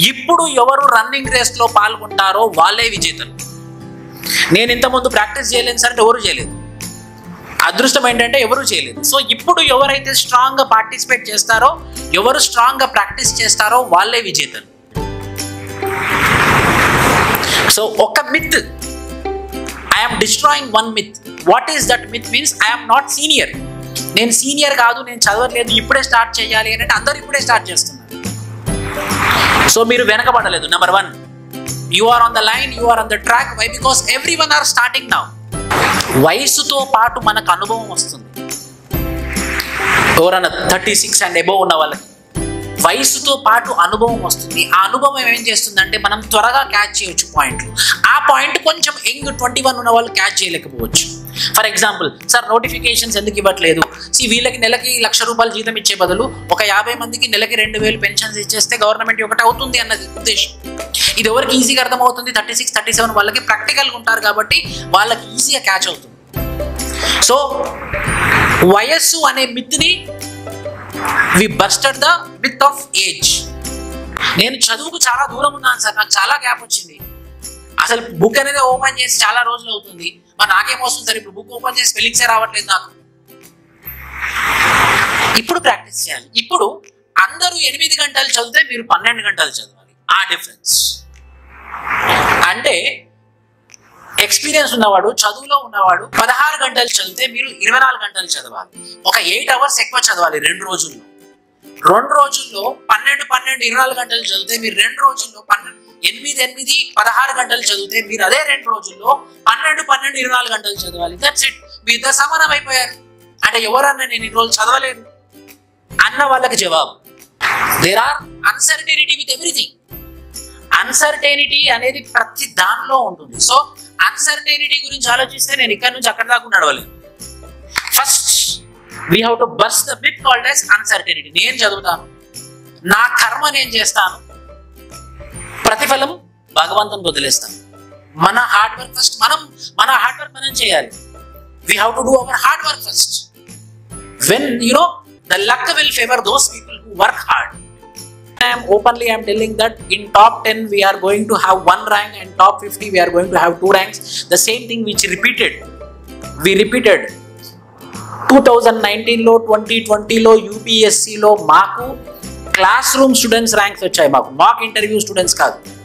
ఇప్పుడు ఎవరు రన్నింగ్ రేస్లో పాల్గొంటారో వాళ్ళే విజేతలు నేను ఇంతకుముందు ప్రాక్టీస్ చేయలేను సార్ అంటే ఎవరు చేయలేదు అదృష్టం ఏంటంటే ఎవరు చేయలేదు సో ఇప్పుడు ఎవరైతే స్ట్రాంగ్గా పార్టిసిపేట్ చేస్తారో ఎవరు స్ట్రాంగ్గా ప్రాక్టీస్ చేస్తారో వాళ్ళే విజేతలు సో ఒక myth I'm destroying one myth what is that myth means I'm not senior నేను సీనియర్ కాదు నేను చదవట్లేదు ఇప్పుడే స్టార్ట్ చేయాలి అని అంటే అందరూ ఇప్పుడే స్టార్ట్ చేస్తున్నారు సో మీరు వెనకబడలేదు number one you are on the line you are on the track why because every one are starting now వయసుతో పాటు మనకు అనుభవం వస్తుంది ఎవరన్నా థర్టీ సిక్స్ అండ్ ఎబో ఉన్న వాళ్ళకి వయసుతో పాటు అనుభవం వస్తుంది ఆ అనుభవం ఏం చేస్తుందంటే మనం త్వరగా క్యాచ్ చేయొచ్చు పాయింట్లు ఆ పాయింట్ కొంచెం యంగ్ ట్వంటీ వన్ ఉన్న వాళ్ళు క్యాచ్ చేయలేకపోవచ్చు ఫర్ ఎగ్జాంపుల్ సార్ నోటిఫికేషన్స్ ఎందుకు ఇవ్వట్లేదు సి వీళ్ళకి నెలకి లక్ష రూపాయలు జీతం ఇచ్చే బదులు ఒక యాభై మందికి నెలకి రెండు వేలు పెన్షన్స్ ఇచ్చేస్తే గవర్నమెంట్ ఒకటి అవుతుంది అన్నది ఉద్దేశం ఇది ఎవరికి ఈజీగా అర్థమవుతుంది థర్టీ సిక్స్ థర్టీ సెవెన్ వాళ్ళకి ప్రాక్టికల్గా ఉంటారు కాబట్టి వాళ్ళకి ఈజీగా క్యాచ్ అవుతుంది సో వయస్సు అనే మిత్ని we busted the myth of age నేను చదువుకు చాలా దూరం ఉన్నాను సార్ నాకు చాలా గ్యాప్ వచ్చింది అసలు బుక్ అనేది ఓపెన్ చేసి చాలా రోజులు అవుతుంది మరి నాకేమొస్తుంది సార్ ఇప్పుడు బుక్ ఓపెన్ చేసి స్పెల్లింగ్సే రావట్లేదు నాకు ఇప్పుడు ప్రాక్టీస్ చేయాలి ఇప్పుడు అందరూ ఎనిమిది గంటలు చదివితే మీరు పన్నెండు గంటలు చదవాలి ఆ డిఫరెన్స్ అంటే ఎక్స్పీరియన్స్ ఉన్నవాడు చదువులో ఉన్నవాడు పదహారు గంటలు చదివితే మీరు ఇరవై నాలుగు గంటలు చదవాలి ఒక ఎయిట్ అవర్స్ ఎక్కువ చదవాలి రెండు రోజుల్లో రెండు రోజుల్లో పన్నెండు పన్నెండు ఇరవై నాలుగు గంటలు చదివితే మీరు రెండు రోజుల్లో పన్నెండు ఎనిమిది ఎనిమిది పదహారు గంటలు చదివితే మీరు అదే రెండు రోజుల్లో పన్నెండు పన్నెండు ఇరవై నాలుగు గంటలు చదవాలి దట్స్ ఇట్ మీ ఇద్దరు సమానం అయిపోయారు అంటే ఎవరన్నా నేను ఈ రోజు చదవలేదు అన్న వాళ్ళకి జవాబు there are uncertainty with everything uncertainty అనేది ప్రతి దానిలో ఉంటుంది సో అన్సర్టెనిటీ గురించి ఆలోచిస్తే నేను ఇక్కడ నుంచి అక్కడ దాకా నడవలేను first we have to bust the bit called as uncertainty నేను చదువుతాను నా కర్మ నేను చేస్తాను ప్రతిఫలం భగవంతుని వదిలేస్తాను మన హార్డ్ వర్క్ ఫస్ట్ మనం మన హార్డ్ వర్క్ మనం చేయాలి we have to do our hard work first when you know the luck will favour those people who work hard I am openly I am telling that in top 10 we are going to have one rank and top 50 we are going to have two ranks. The same thing which repeated. We repeated. 2019లో twenty ట్వంటీలో యూపీఎస్సిలో మాకు class room students ranks వచ్చాయి మాకు mock interview students కాదు